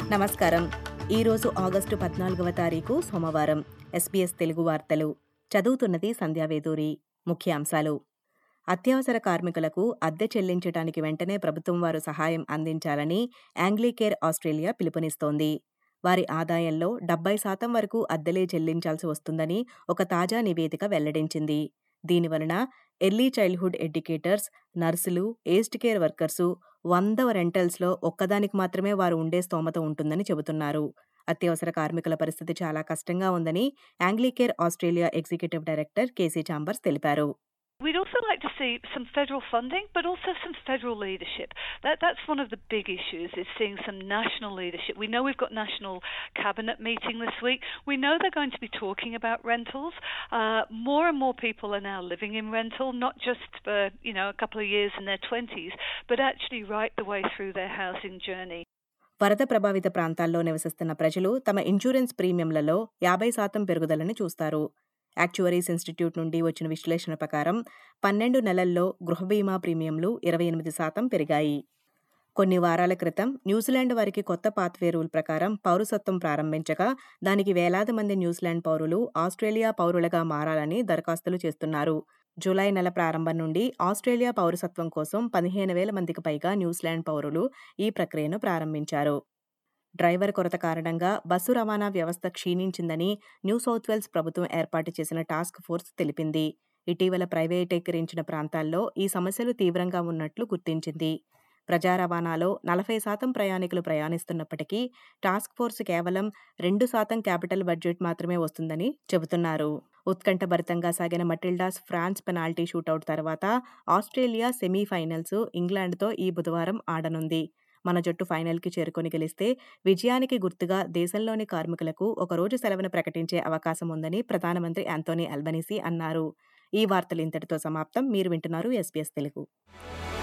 నమస్కారం ఈరోజు ఆగస్టు పద్నాలుగవ తారీఖు సోమవారం ఎస్బీఎస్ తెలుగు వార్తలు చదువుతున్నది సంధ్యావేదూరి ముఖ్యాంశాలు అత్యవసర కార్మికులకు అద్దె చెల్లించడానికి వెంటనే ప్రభుత్వం వారు సహాయం అందించాలని యాంగ్లీకేర్ ఆస్ట్రేలియా పిలుపునిస్తోంది వారి ఆదాయంలో డెబ్బై శాతం వరకు అద్దెలే చెల్లించాల్సి వస్తుందని ఒక తాజా నివేదిక వెల్లడించింది దీనివలన ఎర్లీ చైల్డ్హుడ్ ఎడ్యుకేటర్స్ నర్సులు ఏజ్డ్ కేర్ వర్కర్సు వంద రెంటల్స్లో ఒక్కదానికి మాత్రమే వారు ఉండే స్తోమత ఉంటుందని చెబుతున్నారు అత్యవసర కార్మికుల పరిస్థితి చాలా కష్టంగా ఉందని Anglicare Australia executive director Kasy Chambers తెలిపారు We'd also like to see some federal funding, but also some federal leadership. That, that's one of the big issues, is seeing some national leadership. We know we've got national cabinet meeting this week. We know they're going to be talking about rentals. Uh, more and more people are now living in rental, not just for you know a couple of years in their twenties, but actually right the way through their housing journey. వరద ప్రభావిత ప్రాంతాల్లో నివసిస్తున్న ప్రజలు తమ insurance ప్రీమియంలలో యాభై శాతం పెరుగుదలని చూస్తారు actuaries institute నుండి వచ్చిన విశ్లేషణ ప్రకారం పన్నెండు నెలల్లో గృహ బీమా ప్రీమియంలు ఇరవై ఎనిమిది శాతం పెరిగాయి కొన్ని వారాల క్రితం న్యూజిలాండ్ వారికి కొత్త పాత్వే రూల్ ప్రకారం పౌరసత్వం ప్రారంభించగా దానికి వేలాది మంది న్యూజిలాండ్ పౌరులు ఆస్ట్రేలియా పౌరులుగా మారాలని దరఖాస్తులు చేస్తున్నారు జూలై నెల ప్రారంభం నుండి ఆస్ట్రేలియా పౌరసత్వం కోసం పదిహేను వేల మందికి పైగా న్యూజిలాండ్ పౌరులు ఈ ప్రక్రియను ప్రారంభించారు డ్రైవర్ కొరత కారణంగా బస్సు రవాణా వ్యవస్థ క్షీణించిందని న్యూ సౌత్ వేల్స్ ప్రభుత్వం ఏర్పాటు చేసిన టాస్క్ ఫోర్స్ తెలిపింది ఇటీవల ప్రైవేటీకరించిన ప్రాంతాల్లో ఈ సమస్యలు తీవ్రంగా ఉన్నట్లు గుర్తించింది ప్రజా రవాణాలో నలభై శాతం ప్రయాణికులు ప్రయాణిస్తున్నప్పటికీ టాస్క్ ఫోర్స్ కేవలం రెండు శాతం క్యాపిటల్ బడ్జెట్ మాత్రమే వస్తుందని చెబుతున్నారు ఉత్కంఠభరితంగా సాగిన మటిల్డాస్ ఫ్రాన్స్ పెనాల్టీ షూటౌట్ తర్వాత ఆస్ట్రేలియా సెమీఫైనల్స్ ఇంగ్లాండ్తో ఈ బుధవారం ఆడనుంది మన జట్టు ఫైనల్కి చేరుకొని గెలిస్తే విజయానికి గుర్తుగా దేశంలోని కార్మికులకు ఒక రోజు సెలవును ప్రకటించే అవకాశం ఉందని ప్రధానమంత్రి యాంతోనీ అల్బనీసీ అన్నారు ఈ వార్తలు ఇంతటితో సమాప్తం మీరు వింటున్నారు ఎస్బీఎస్ తెలుగు